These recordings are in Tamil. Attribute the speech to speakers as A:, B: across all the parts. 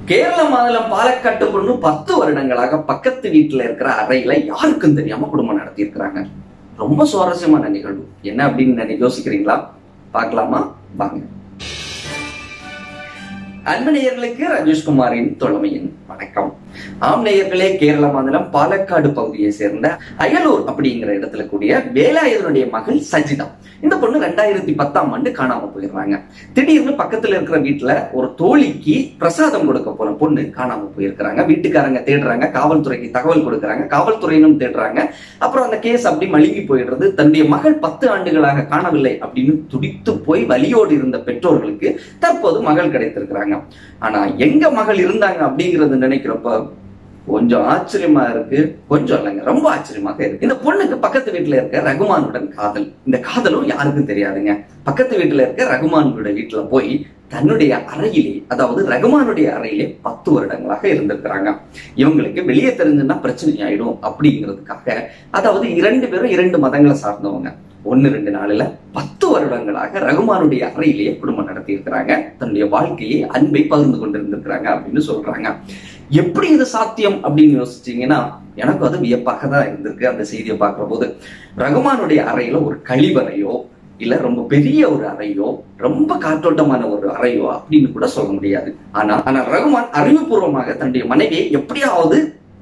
A: கேரள மாநிலம் பாலக்காட்டு பொண்ணு பத்து வருடங்களாக பக்கத்து வீட்டுல இருக்கிற அறையில யாருக்கும் தெரியாம குடும்பம் நடத்தி இருக்கிறாங்க ரொம்ப சுவாரஸ்யமான நிகழ்வு என்ன அப்படின்னு நினை- யோசிக்கிறீங்களா பார்க்கலாமா வாங்க அன்பு நேயர்களுக்கு ராஜேஷ்குமாரின் தொழமையின் வணக்கம் ஆம் நேயர்களே கேரள மாநிலம் பாலக்காடு பகுதியை சேர்ந்த அயலூர் அப்படிங்கிற இடத்துல கூடிய வேலாயுதனுடைய மகள் சஜிதா இந்த பொண்ணு ரெண்டாயிரத்தி பத்தாம் ஆண்டு காணாம போயிடுறாங்க திடீர்னு பக்கத்துல இருக்கிற வீட்டுல ஒரு தோழிக்கு பிரசாதம் கொடுக்க போன பொண்ணு காணாம போயிருக்கிறாங்க வீட்டுக்காரங்க தேடுறாங்க காவல்துறைக்கு தகவல் கொடுக்கறாங்க காவல்துறையினும் தேடுறாங்க அப்புறம் அந்த கேஸ் அப்படி மழுங்கி போயிடுறது தன்னுடைய மகள் பத்து ஆண்டுகளாக காணவில்லை அப்படின்னு துடித்து போய் வலியோடு இருந்த பெற்றோர்களுக்கு தற்போது மகள் கிடைத்திருக்கிறாங்க ஆனா எங்க மகள் இருந்தாங்க அப்படிங்கறது நினைக்கிறப்ப கொஞ்சம் ஆச்சரியமா இருக்கு கொஞ்சம் இல்லைங்க ரொம்ப ஆச்சரியமாக இருக்கு இந்த பொண்ணுக்கு பக்கத்து வீட்டுல இருக்க ரகுமானுடன் காதல் இந்த காதலும் யாருக்கும் தெரியாதுங்க பக்கத்து வீட்டுல இருக்க ரகுமானோட வீட்டுல போய் தன்னுடைய அறையிலே அதாவது ரகுமானுடைய அறையிலே பத்து வருடங்களாக இருந்திருக்கிறாங்க இவங்களுக்கு வெளியே தெரிஞ்சுன்னா பிரச்சனை ஆயிடும் அப்படிங்கிறதுக்காக அதாவது இரண்டு பேரும் இரண்டு மதங்களை சார்ந்தவங்க ஒன்னு ரெண்டு நாளில பத்து வருடங்களாக ரகுமானுடைய அறையிலேயே குடும்பம் நடத்தி இருக்கிறாங்க தன்னுடைய வாழ்க்கையை அன்பை பகிர்ந்து கொண்டிருந்திருக்கிறாங்க அப்படின்னு சொல்றாங்க எப்படி இது சாத்தியம் அப்படின்னு யோசிச்சீங்கன்னா எனக்கு அது வியப்பாக தான் இருந்திருக்கு அந்த செய்தியை பார்க்கிற போது ரகுமானுடைய அறையில ஒரு கழிவறையோ இல்ல ரொம்ப பெரிய ஒரு அறையோ ரொம்ப காற்றோட்டமான ஒரு அறையோ அப்படின்னு கூட சொல்ல முடியாது ஆனா ஆனா ரகுமான் அறிவுபூர்வமாக தன்னுடைய மனைவியை எப்படியாவது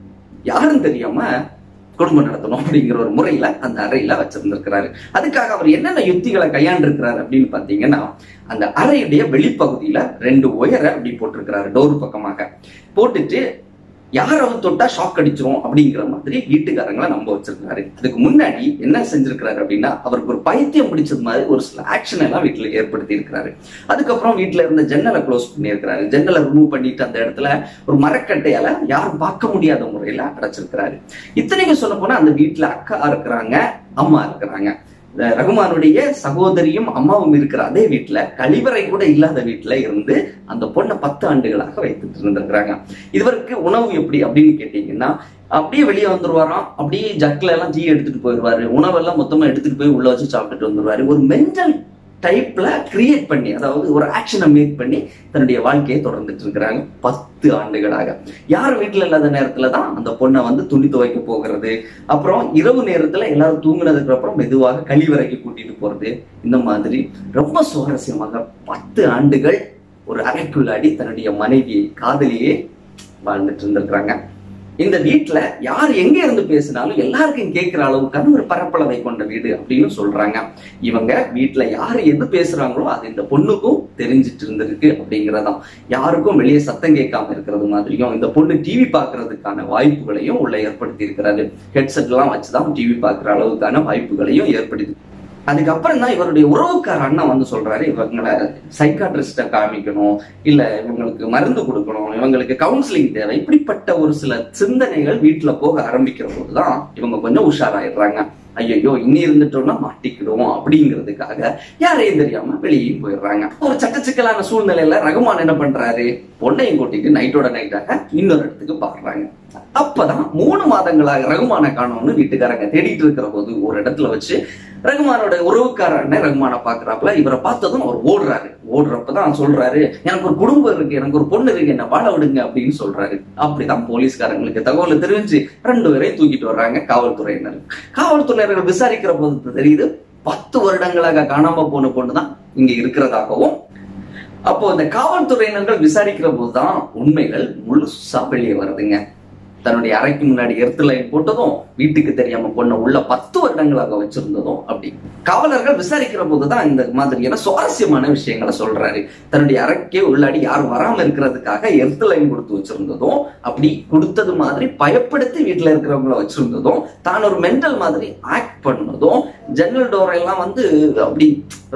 A: யாரும் தெரியாம குடும்பம் நடத்தணும் அப்படிங்கிற ஒரு முறையில அந்த அறையில வச்சிருந்திருக்கிறாரு அதுக்காக அவர் என்னென்ன யுக்திகளை கையாண்டிருக்கிறாரு அப்படின்னு பாத்தீங்கன்னா அந்த அறையுடைய வெளிப்பகுதியில ரெண்டு ஒயரை அப்படி போட்டிருக்கிறாரு டோர் பக்கமாக போட்டுட்டு யாராவது தொட்டா ஷாக் அடிச்சிரும் அப்படிங்கிற மாதிரி வீட்டுக்காரங்களை நம்ப வச்சிருக்காரு அதுக்கு முன்னாடி என்ன செஞ்சிருக்கிறாரு அப்படின்னா அவருக்கு ஒரு பைத்தியம் பிடிச்சது மாதிரி ஒரு சில ஆக்ஷன் எல்லாம் வீட்டுல ஏற்படுத்தி இருக்கிறாரு அதுக்கப்புறம் வீட்டுல இருந்த ஜன்னலை க்ளோஸ் பண்ணியிருக்கிறாரு ஜன்னலை ரிமூவ் பண்ணிட்டு அந்த இடத்துல ஒரு மரக்கட்டையால யாரும் பார்க்க முடியாத முறையில அடைச்சிருக்கிறாரு இத்தனைக்கும் சொல்ல போனா அந்த வீட்டுல அக்கா இருக்கிறாங்க அம்மா இருக்கிறாங்க இந்த ரகுமானுடைய சகோதரியும் அம்மாவும் இருக்கிற அதே வீட்டுல கழிவறை கூட இல்லாத வீட்டுல இருந்து அந்த பொண்ணை பத்து ஆண்டுகளாக வைத்துட்டு இருந்திருக்கிறாங்க இவருக்கு உணவு எப்படி அப்படின்னு கேட்டீங்கன்னா அப்படியே வெளியே வந்துருவாராம் அப்படியே ஜக்ல எல்லாம் டீ எடுத்துட்டு போயிடுவாரு உணவெல்லாம் மொத்தமா எடுத்துட்டு போய் உள்ள வச்சு சாப்பிட்டுட்டு வந்துருவாரு ஒரு மென்டல் டைப்ல கிரியேட் பண்ணி அதாவது ஒரு ஆக்ஷனை மேக் பண்ணி தன்னுடைய வாழ்க்கையை தொடர்ந்துட்டு இருக்கிறாங்க பத்து ஆண்டுகளாக யார் வீட்டுல இல்லாத நேரத்துல தான் அந்த பொண்ணை வந்து துணி துவைக்க போகிறது அப்புறம் இரவு நேரத்துல எல்லாரும் தூங்குனதுக்கு அப்புறம் மெதுவாக கழிவறைக்கு கூட்டிட்டு போறது இந்த மாதிரி ரொம்ப சுவாரஸ்யமாக பத்து ஆண்டுகள் ஒரு அறைக்குள்ளாடி தன்னுடைய மனைவியை காதலியே வாழ்ந்துட்டு இருந்திருக்கிறாங்க இந்த வீட்டுல யார் எங்க இருந்து பேசினாலும் எல்லாருக்கும் கேட்கிற அளவுக்கான ஒரு பரப்பளவை கொண்ட வீடு அப்படின்னு சொல்றாங்க இவங்க வீட்டுல யார் எது பேசுறாங்களோ அது இந்த பொண்ணுக்கும் தெரிஞ்சிட்டு இருந்திருக்கு அப்படிங்கறதாம் யாருக்கும் வெளியே சத்தம் கேட்காம இருக்கிறது மாதிரியும் இந்த பொண்ணு டிவி பார்க்கிறதுக்கான வாய்ப்புகளையும் உள்ள ஏற்படுத்தி இருக்கிறாரு ஹெட்செட் எல்லாம் வச்சுதான் டிவி பார்க்கிற அளவுக்கான வாய்ப்புகளையும் ஏற்படுத்தி அதுக்கப்புறம் தான் இவருடைய உறவுக்கார அண்ணன் வந்து சொல்றாரு இவங்களை சைக்காட்ரிஸ்ட காமிக்கணும் இல்ல இவங்களுக்கு மருந்து கொடுக்கணும் இவங்களுக்கு கவுன்சிலிங் தேவை இப்படிப்பட்ட ஒரு சில சிந்தனைகள் வீட்டுல போக ஆரம்பிக்கிற போதுதான் இவங்க கொஞ்சம் உஷாராயிடுறாங்க ஐயோ இன்னி இருந்துட்டோம்னா மாட்டிக்கிடுவோம் அப்படிங்கிறதுக்காக யாரையும் தெரியாம வெளியே போயிடுறாங்க ஒரு சட்டச்சிக்கலான சூழ்நிலையில ரகுமான் என்ன பண்றாரு பொண்ணையும் கூட்டிட்டு நைட்டோட நைட்டாக இன்னொரு இடத்துக்கு பாடுறாங்க அப்பதான் மூணு மாதங்களாக ரகுமான காணோம்னு வீட்டுக்காரங்க தேடிட்டு இருக்கிற போது ஒரு இடத்துல வச்சு ரகுமானோட உறவுக்கார அண்ணன் ரகுமான பாக்குறாப்புல இவரை பார்த்ததும் அவர் ஓடுறாரு ஓடுறப்பதான் சொல்றாரு எனக்கு ஒரு குடும்பம் இருக்கு எனக்கு ஒரு பொண்ணு இருக்கு என்ன வாழ விடுங்க அப்படின்னு சொல்றாரு அப்படிதான் போலீஸ்காரங்களுக்கு தகவல் தெரிஞ்சு ரெண்டு பேரையும் தூக்கிட்டு வர்றாங்க காவல்துறையினர் காவல்துறையினர்கள் விசாரிக்கிற போது தெரியுது பத்து வருடங்களாக காணாம போன பொண்ணுதான் இங்க இருக்கிறதாகவும் அப்போ இந்த காவல்துறையினர்கள் விசாரிக்கிற போதுதான் உண்மைகள் முழுசா வெளியே வருதுங்க தன்னுடைய அறைக்கு முன்னாடி எர்த்து லைன் போட்டதும் வீட்டுக்கு தெரியாம பொண்ண உள்ள பத்து வருடங்களாக வச்சிருந்ததும் அப்படி காவலர்கள் விசாரிக்கிற போதுதான் இந்த மாதிரியான சுவாரஸ்யமான விஷயங்களை சொல்றாரு தன்னுடைய அறைக்கே உள்ளாடி யாரும் வராம இருக்கிறதுக்காக எர்த்து லைன் கொடுத்து வச்சிருந்ததும் அப்படி கொடுத்தது மாதிரி பயப்படுத்தி வீட்டுல இருக்கிறவங்கள வச்சிருந்ததும் தான் ஒரு மென்டல் மாதிரி ஆக்ட் பண்ணதும் ஜன்னல் டோர் எல்லாம் வந்து அப்படி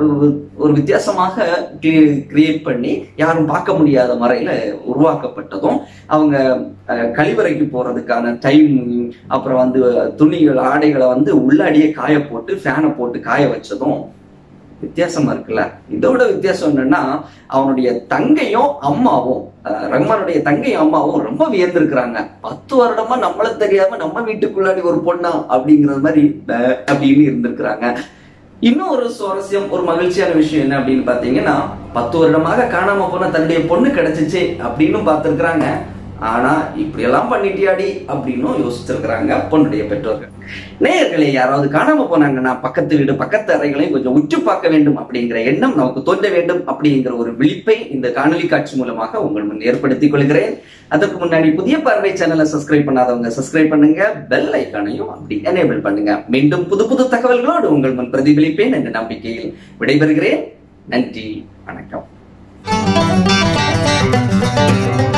A: ஒரு வித்தியாசமாக கிரியேட் பண்ணி யாரும் பார்க்க முடியாத முறையில உருவாக்கப்பட்டதும் அவங்க கழிவறைக்கு போறதுக்கான டைம் அப்புறம் வந்து துணிகள் ஆடைகளை வந்து உள்ளாடியே காய போட்டு ஃபேனை போட்டு காய வச்சதும் வித்தியாசமா இருக்குல்ல இதோட வித்தியாசம் என்னன்னா அவனுடைய தங்கையும் அம்மாவும் ரஹ்மானுடைய தங்கையும் அம்மாவும் ரொம்ப வியந்திருக்கிறாங்க பத்து வருடமா நம்மள தெரியாம நம்ம வீட்டுக்குள்ளாடி ஒரு பொண்ணா அப்படிங்கறது மாதிரி அப்படின்னு இருந்திருக்கிறாங்க இன்னும் ஒரு சுவாரஸ்யம் ஒரு மகிழ்ச்சியான விஷயம் என்ன அப்படின்னு பாத்தீங்கன்னா பத்து வருடமாக காணாம போன தன்னுடைய பொண்ணு கிடைச்சிச்சு அப்படின்னு பார்த்திருக்கிறாங்க ஆனா இப்படி எல்லாம் பண்ணிட்டியாடி அப்படின்னும் யோசிச்சிருக்கிறாங்க பொண்ணுடைய பெற்றோர்கள் நேயர்களே யாராவது காணாம போனாங்கன்னா பக்கத்து வீடு பக்கத்து அறைகளையும் கொஞ்சம் உற்று பார்க்க வேண்டும் அப்படிங்கிற எண்ணம் நமக்கு தோன்ற வேண்டும் அப்படிங்கிற ஒரு விழிப்பை இந்த காணொலி காட்சி மூலமாக உங்கள் முன் ஏற்படுத்திக் கொள்கிறேன் அதற்கு முன்னாடி புதிய பார்வை சேனலை சப்ஸ்கிரைப் பண்ணாதவங்க சப்ஸ்கிரைப் பண்ணுங்க பெல் ஐக்கானையும் அப்படி எனேபிள் பண்ணுங்க மீண்டும் புது புது தகவல்களோடு உங்கள் முன் பிரதிபலிப்பேன் என்ற நம்பிக்கையில் விடைபெறுகிறேன் நன்றி வணக்கம்